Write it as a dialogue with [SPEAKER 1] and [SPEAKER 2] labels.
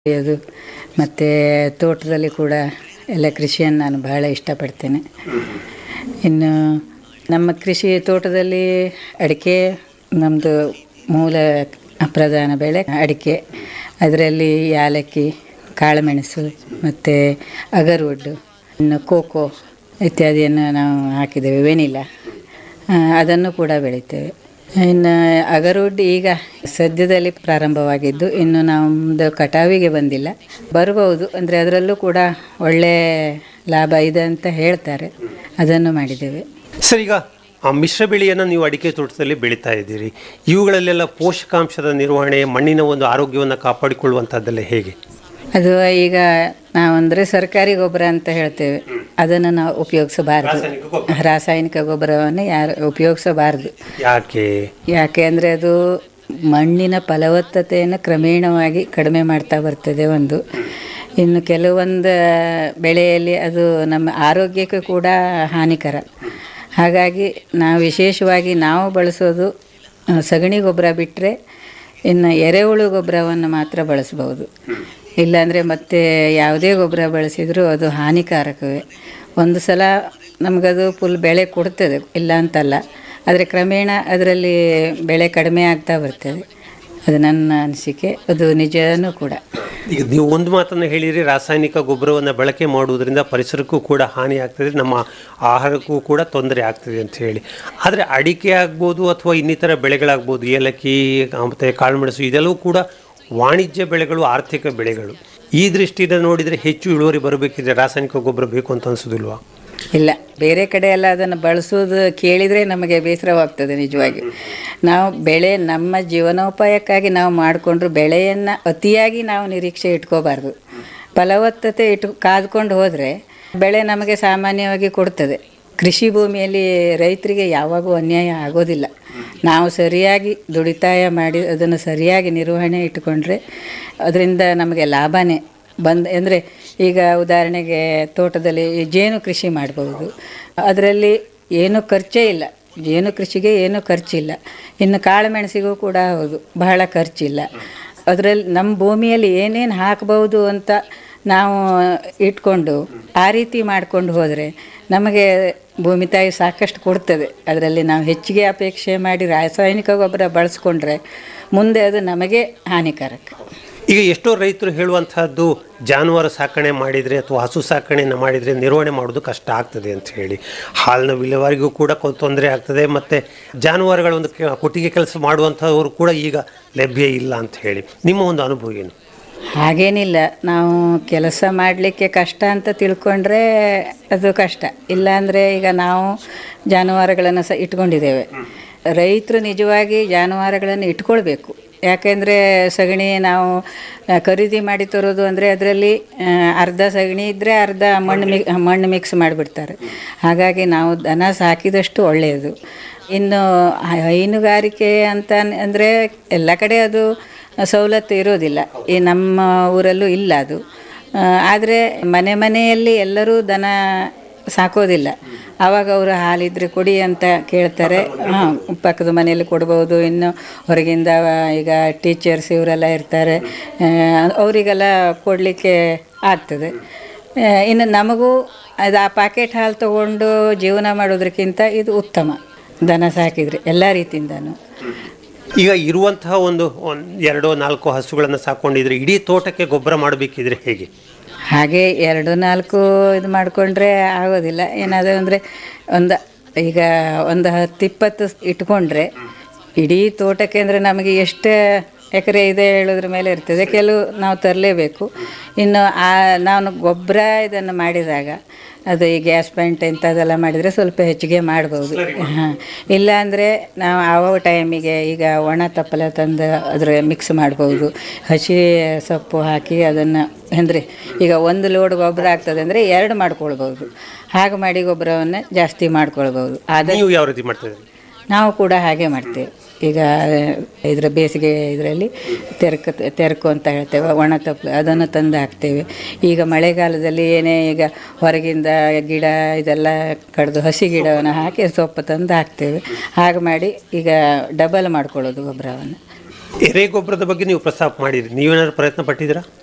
[SPEAKER 1] ಅದು ಮತ್ತು ತೋಟದಲ್ಲಿ ಕೂಡ ಎಲ್ಲ ಕೃಷಿಯನ್ನು ನಾನು ಬಹಳ ಇಷ್ಟಪಡ್ತೇನೆ ಇನ್ನು ನಮ್ಮ ಕೃಷಿ ತೋಟದಲ್ಲಿ ಅಡಿಕೆ ನಮ್ಮದು ಮೂಲ ಪ್ರಧಾನ ಬೆಳೆ ಅಡಿಕೆ ಅದರಲ್ಲಿ ಯಾಲಕ್ಕಿ ಕಾಳುಮೆಣಸು ಮತ್ತು ಅಗರ್ವುಡ್ಡು ಇನ್ನು ಕೋಕೋ ಇತ್ಯಾದಿಯನ್ನು ನಾವು ಹಾಕಿದ್ದೇವೆ ವೆನಿಲಾ ಆ, ಅದನ್ನು ಕೂಡ ಬೆಳಿತೇವೆ ಇನ್ನು ಅಗರ್ವುಡ್ ಈಗ ಸದ್ಯದಲ್ಲಿ ಪ್ರಾರಂಭವಾಗಿದ್ದು ಇನ್ನು ನಮ್ಮದು ಕಟಾವಿಗೆ ಬಂದಿಲ್ಲ ಬರ್ಬೋದು ಅಂದರೆ ಅದರಲ್ಲೂ ಕೂಡ ಒಳ್ಳೆ ಲಾಭ ಇದೆ ಅಂತ ಹೇಳ್ತಾರೆ ಅದನ್ನು ಮಾಡಿದ್ದೇವೆ
[SPEAKER 2] ಸರ್ ಈಗ ಆ ಮಿಶ್ರ ಬೆಳೆಯನ್ನು ನೀವು ಅಡಿಕೆ ತೋಟದಲ್ಲಿ ಬೆಳೀತಾ ಇದ್ದೀರಿ ಇವುಗಳಲ್ಲೆಲ್ಲ ಪೋಷಕಾಂಶದ ನಿರ್ವಹಣೆ ಮಣ್ಣಿನ ಒಂದು ಆರೋಗ್ಯವನ್ನು ಕಾಪಾಡಿಕೊಳ್ಳುವಂಥದ್ದೆಲ್ಲ ಹೇಗೆ
[SPEAKER 1] ಅದು ಈಗ ನಾವಂದರೆ ಸರ್ಕಾರಿ ಗೊಬ್ಬರ ಅಂತ ಹೇಳ್ತೇವೆ ಅದನ್ನು ನಾವು ಉಪಯೋಗಿಸಬಾರ್ದು ರಾಸಾಯನಿಕ ಗೊಬ್ಬರವನ್ನು ಯಾರು ಉಪಯೋಗಿಸಬಾರ್ದು
[SPEAKER 2] ಯಾಕೆ
[SPEAKER 1] ಯಾಕೆ ಅಂದರೆ ಅದು ಮಣ್ಣಿನ ಫಲವತ್ತತೆಯನ್ನು ಕ್ರಮೇಣವಾಗಿ ಕಡಿಮೆ ಮಾಡ್ತಾ ಬರ್ತದೆ ಒಂದು ಇನ್ನು ಕೆಲವೊಂದು ಬೆಳೆಯಲ್ಲಿ ಅದು ನಮ್ಮ ಆರೋಗ್ಯಕ್ಕೆ ಕೂಡ ಹಾನಿಕರ ಹಾಗಾಗಿ ನಾವು ವಿಶೇಷವಾಗಿ ನಾವು ಬಳಸೋದು ಆ, ಸಗಣಿ ಗೊಬ್ಬರ ಬಿಟ್ಟರೆ ಇನ್ನು ಎರೆಹುಳು ಗೊಬ್ಬರವನ್ನು ಮಾತ್ರ ಬಳಸ್ಬೋದು ಇಲ್ಲಾಂದರೆ ಮತ್ತೆ ಯಾವುದೇ ಗೊಬ್ಬರ ಬಳಸಿದರೂ ಅದು ಹಾನಿಕಾರಕವೇ ಒಂದು ಸಲ ನಮಗದು ಫುಲ್ ಬೆಳೆ ಕೊಡ್ತದೆ ಇಲ್ಲ ಅಂತಲ್ಲ ಆದರೆ ಕ್ರಮೇಣ ಅದರಲ್ಲಿ ಬೆಳೆ ಕಡಿಮೆ ಆಗ್ತಾ ಬರ್ತದೆ ಅದು ನನ್ನ ಅನಿಸಿಕೆ ಅದು ನಿಜನೂ ಕೂಡ
[SPEAKER 2] ಈಗ ನೀವು ಒಂದು ಮಾತನ್ನು ಹೇಳಿರಿ ರಾಸಾಯನಿಕ ಗೊಬ್ಬರವನ್ನು ಬಳಕೆ ಮಾಡುವುದರಿಂದ ಪರಿಸರಕ್ಕೂ ಕೂಡ ಹಾನಿ ಆಗ್ತದೆ ನಮ್ಮ ಆಹಾರಕ್ಕೂ ಕೂಡ ತೊಂದರೆ ಆಗ್ತದೆ ಅಂತ ಹೇಳಿ ಆದರೆ ಅಡಿಕೆ ಆಗ್ಬೋದು ಅಥವಾ ಇನ್ನಿತರ ಬೆಳೆಗಳಾಗ್ಬೋದು ಏಲಕ್ಕಿ ಮತ್ತು ಕಾಳುಮೆಣಸು ಇದೆಲ್ಲವೂ ಕೂಡ ವಾಣಿಜ್ಯ ಬೆಳೆಗಳು ಆರ್ಥಿಕ ಬೆಳೆಗಳು ಈ ದೃಷ್ಟಿಯಿಂದ ನೋಡಿದರೆ ಹೆಚ್ಚು ಇಳುವರಿ ಬರಬೇಕಿದ್ರೆ ರಾಸಾಯನಿಕ ಗೊಬ್ಬರ ಬೇಕು ಅಂತ ಅನಿಸೋದಿಲ್ವಾ
[SPEAKER 1] ಇಲ್ಲ ಬೇರೆ ಕಡೆ ಎಲ್ಲ ಅದನ್ನು ಬಳಸೋದು ಕೇಳಿದರೆ ನಮಗೆ ಬೇಸರವಾಗ್ತದೆ ನಿಜವಾಗಿ ನಾವು ಬೆಳೆ ನಮ್ಮ ಜೀವನೋಪಾಯಕ್ಕಾಗಿ ನಾವು ಮಾಡಿಕೊಂಡ್ರು ಬೆಳೆಯನ್ನು ಅತಿಯಾಗಿ ನಾವು ನಿರೀಕ್ಷೆ ಇಟ್ಕೋಬಾರ್ದು ಫಲವತ್ತತೆ ಇಟ್ಟು ಕಾದ್ಕೊಂಡು ಹೋದರೆ ಬೆಳೆ ನಮಗೆ ಸಾಮಾನ್ಯವಾಗಿ ಕೊಡ್ತದೆ ಕೃಷಿ ಭೂಮಿಯಲ್ಲಿ ರೈತರಿಗೆ ಯಾವಾಗೂ ಅನ್ಯಾಯ ಆಗೋದಿಲ್ಲ ನಾವು ಸರಿಯಾಗಿ ದುಡಿತಾಯ ಮಾಡಿ ಅದನ್ನು ಸರಿಯಾಗಿ ನಿರ್ವಹಣೆ ಇಟ್ಟುಕೊಂಡ್ರೆ ಅದರಿಂದ ನಮಗೆ ಲಾಭನೇ ಬಂದು ಅಂದರೆ ಈಗ ಉದಾಹರಣೆಗೆ ತೋಟದಲ್ಲಿ ಜೇನು ಕೃಷಿ ಮಾಡ್ಬೋದು ಅದರಲ್ಲಿ ಏನೂ ಖರ್ಚೇ ಇಲ್ಲ ಜೇನು ಕೃಷಿಗೆ ಏನೂ ಖರ್ಚಿಲ್ಲ ಇನ್ನು ಕಾಳುಮೆಣಸಿಗೂ ಕೂಡ ಹೌದು ಬಹಳ ಖರ್ಚಿಲ್ಲ ಅದರಲ್ಲಿ ನಮ್ಮ ಭೂಮಿಯಲ್ಲಿ ಏನೇನು ಹಾಕ್ಬೋದು ಅಂತ ನಾವು ಇಟ್ಕೊಂಡು ಆ ರೀತಿ ಮಾಡ್ಕೊಂಡು ಹೋದರೆ ನಮಗೆ ಭೂಮಿ ತಾಯಿ ಸಾಕಷ್ಟು ಕೊಡ್ತದೆ ಅದರಲ್ಲಿ ನಾವು ಹೆಚ್ಚಿಗೆ ಅಪೇಕ್ಷೆ ಮಾಡಿ ರಾಸಾಯನಿಕ ಗೊಬ್ಬರ ಬಳಸ್ಕೊಂಡ್ರೆ ಮುಂದೆ ಅದು ನಮಗೆ ಹಾನಿಕಾರಕ
[SPEAKER 2] ಈಗ ಎಷ್ಟೋ ರೈತರು ಹೇಳುವಂತಹದ್ದು ಜಾನುವಾರು ಸಾಕಣೆ ಮಾಡಿದರೆ ಅಥವಾ ಹಸು ಸಾಕಣೆಯನ್ನು ಮಾಡಿದರೆ ನಿರ್ವಹಣೆ ಮಾಡೋದು ಕಷ್ಟ ಆಗ್ತದೆ ಅಂತ ಹೇಳಿ ಹಾಲಿನ ವಿಲೇವಾರಿಗೂ ಕೂಡ ಕೊಂದ್ ತೊಂದರೆ ಆಗ್ತದೆ ಮತ್ತು ಜಾನುವಾರುಗಳ ಒಂದು ಕೆ- ಕೊಟ್ಟಿಗೆ ಕೆಲಸ ಮಾಡುವಂಥವ್ರು ಕೂಡ ಈಗ ಲಭ್ಯ ಇಲ್ಲ ಅಂತ ಹೇಳಿ ನಿಮ್ಮ ಒಂದು ಅನುಭವ ಏನು
[SPEAKER 1] ಹಾಗೇನಿಲ್ಲ ನಾವು ಕೆಲಸ ಮಾಡಲಿಕ್ಕೆ ಕಷ್ಟ ಅಂತ ತಿಳ್ಕೊಂಡ್ರೆ ಅದು ಕಷ್ಟ ಇಲ್ಲಾಂದರೆ ಈಗ ನಾವು ಜಾನುವಾರುಗಳನ್ನು ಸಹ ಇಟ್ಕೊಂಡಿದ್ದೇವೆ ರೈತರು ನಿಜವಾಗಿ ಜಾನುವಾರುಗಳನ್ನು ಇಟ್ಕೊಳ್ಬೇಕು ಯಾಕೆಂದರೆ ಸಗಣಿ ನಾವು ಆ, ಖರೀದಿ ಮಾಡಿ ತರೋದು ಅಂದರೆ ಅದರಲ್ಲಿ ಅರ್ಧ ಸಗಣಿ ಇದ್ದರೆ ಅರ್ಧ ಮಣ್ಣು ಮಿ ಮಣ್ಣು ಮಿಕ್ಸ್ ಮಾಡಿಬಿಡ್ತಾರೆ ಹಾಗಾಗಿ ನಾವು ದನ ಸಾಕಿದಷ್ಟು ಒಳ್ಳೆಯದು ಇನ್ನು ಹೈ- ಹೈನುಗಾರಿಕೆ ಅಂತ ಅಂದರೆ ಎಲ್ಲ ಕಡೆ ಅದು ಸವಲತ್ತು ಇರೋದಿಲ್ಲ ಈ ನಮ್ಮ ಊರಲ್ಲೂ ಇಲ್ಲ ಅದು ಆದರೆ ಮನೆ ಮನೆಯಲ್ಲಿ ಎಲ್ಲರೂ ದನ ಸಾಕೋದಿಲ್ಲ ಆವಾಗ ಅವರು ಹಾಲಿದ್ರೆ ಕೊಡಿ ಅಂತ ಕೇಳ್ತಾರೆ ಹಾಂ ಪಕ್ಕದ ಮನೆಯಲ್ಲಿ ಕೊಡ್ಬೋದು ಇನ್ನು ಹೊರಗಿಂದ ಈಗ ಟೀಚರ್ಸ್ ಇವರೆಲ್ಲ ಇರ್ತಾರೆ ಆ, ಅವರಿಗೆಲ್ಲ ಕೊಡಲಿಕ್ಕೆ ಆಗ್ತದೆ ಆ, ಇನ್ನು ನಮಗೂ ಅದು ಆ ಪ್ಯಾಕೆಟ್ ಹಾಲು ತಗೊಂಡು ಜೀವನ ಮಾಡೋದಕ್ಕಿಂತ ಇದು ಉತ್ತಮ ದನ ಸಾಕಿದರೆ ಎಲ್ಲ ರೀತಿಯಿಂದನೂ
[SPEAKER 2] ಈಗ ಇರುವಂತಹ ಒಂದು ಒಂದ್ ಎರಡೋ ನಾಲ್ಕು ಹಸುಗಳನ್ನು ಸಾಕೊಂಡಿದ್ರೆ ಇಡೀ ತೋಟಕ್ಕೆ ಗೊಬ್ಬರ ಮಾಡಬೇಕಿದ್ರೆ ಹೇಗೆ
[SPEAKER 1] ಹಾಗೆ ಎರಡು ನಾಲ್ಕು ಇದು ಮಾಡಿಕೊಂಡ್ರೆ ಆಗೋದಿಲ್ಲ ಏನಾದರೂ ಅಂದರೆ ಒಂದು ಈಗ ಒಂದು ಹತ್ತು ಇಪ್ಪತ್ತು ಇಟ್ಕೊಂಡ್ರೆ ಇಡೀ ತೋಟಕ್ಕೆ ಅಂದರೆ ನಮಗೆ ಎಷ್ಟು ಎಕರೆ ಇದೆ ಹೇಳೋದ್ರ ಮೇಲೆ ಇರ್ತದೆ ಕೆಲವು ನಾವು ತರಲೇಬೇಕು ಇನ್ನು ಆ ನಾನು ಗೊಬ್ಬರ ಇದನ್ನು ಮಾಡಿದಾಗ ಅದು ಈ ಗ್ಯಾಸ್ ಪೈಂಟ್ ಇಂಥದ್ದೆಲ್ಲ ಮಾಡಿದರೆ ಸ್ವಲ್ಪ ಹೆಚ್ಚಿಗೆ ಮಾಡ್ಬೋದು ಹಾಂ ಇಲ್ಲ ಅಂದರೆ ನಾವು ಆವ ಟೈಮಿಗೆ ಈಗ ಒಣ ತಪ್ಪಲ ತಂದು ಅದ್ರ ಮಿಕ್ಸ್ ಮಾಡ್ಬೋದು ಹಸಿ ಸೊಪ್ಪು ಹಾಕಿ ಅದನ್ನು ಅಂದರೆ ಈಗ ಒಂದು ಲೋಡ್ ಗೊಬ್ಬರ ಆಗ್ತದೆ ಅಂದರೆ ಎರಡು ಮಾಡ್ಕೊಳ್ಬೋದು ಹಾಗೆ ಮಾಡಿ ಗೊಬ್ಬರವನ್ನು ಜಾಸ್ತಿ ಮಾಡ್ಕೊಳ್ಬೋದು ಆದರೆ
[SPEAKER 2] ನೀವು ಯಾವ ರೀತಿ ಮಾಡ್ತಾ ಇದ್ದೀರಿ
[SPEAKER 1] ನಾವು ಕೂಡ ಹಾಗೆ ಮಾಡ್ತೇವೆ ಈಗ ಇದರ ಬೇಸಿಗೆ ಇದರಲ್ಲಿ ತೆರಕ ತೆರಕು ಅಂತ ಹೇಳ್ತೇವೆ ಒಣ ತಪ್ಪಲು ಅದನ್ನು ತಂದು ಹಾಕ್ತೇವೆ ಈಗ ಮಳೆಗಾಲದಲ್ಲಿ ಏನೇ ಈಗ ಹೊರಗಿಂದ ಗಿಡ ಇದೆಲ್ಲ ಕಡ್ದು ಹಸಿ ಗಿಡವನ್ನು ಹಾಕಿ ಸೊಪ್ಪು ತಂದು ಹಾಕ್ತೇವೆ ಹಾಗೆ ಮಾಡಿ ಈಗ ಡಬಲ್ ಮಾಡ್ಕೊಳ್ಳೋದು ಗೊಬ್ಬರವನ್ನು
[SPEAKER 2] ಎರೆ ಗೊಬ್ಬರದ ಬಗ್ಗೆ ನೀವು ಪ್ರಸ್ತಾಪ ಮಾಡಿದ್ರಿ ನೀವೇನಾದ್ರು ಪ್ರಯತ್ನ ಪಟ್ಟಿದ್ದೀರಾ